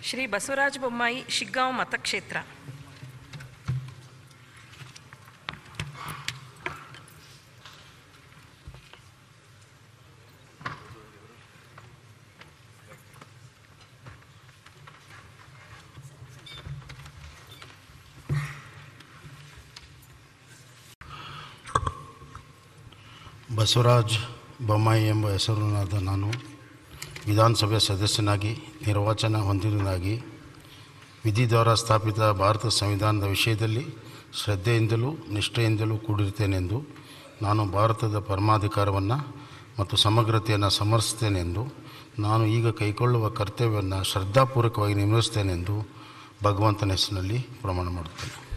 ಶ್ರೀ ಬಸವರಾಜ ಬೊಮ್ಮಾಯಿ ಶಿಗ್ಗಾಂವ್ ಮತಕ್ಷೇತ್ರ ಬಸವರಾಜ್ ಬೊಮ್ಮಾಯಿ ಎಂಬ ಹೆಸರಿನಾದ ನಾನು ವಿಧಾನಸಭೆ ಸದಸ್ಯನಾಗಿ ನಿರ್ವಾಚನ ಹೊಂದಿರುವುದಾಗಿ ವಿಧಿ ದ್ವಾರ ಸ್ಥಾಪಿತ ಭಾರತ ಸಂವಿಧಾನದ ವಿಷಯದಲ್ಲಿ ಶ್ರದ್ಧೆಯಿಂದಲೂ ನಿಷ್ಠೆಯಿಂದಲೂ ಕೂಡಿರುತ್ತೇನೆಂದು ನಾನು ಭಾರತದ ಪರಮಾಧಿಕಾರವನ್ನು ಮತ್ತು ಸಮಗ್ರತೆಯನ್ನು ಸಮರ್ಸ್ತೇನೆಂದು ನಾನು ಈಗ ಕೈಗೊಳ್ಳುವ ಕರ್ತವ್ಯವನ್ನು ಶ್ರದ್ಧಾಪೂರ್ವಕವಾಗಿ ನಿರ್ವಹಿಸ್ತೇನೆಂದು ಭಗವಂತನ ಹೆಸರಿನಲ್ಲಿ ಪ್ರಮಾಣ ಮಾಡುತ್ತೇನೆ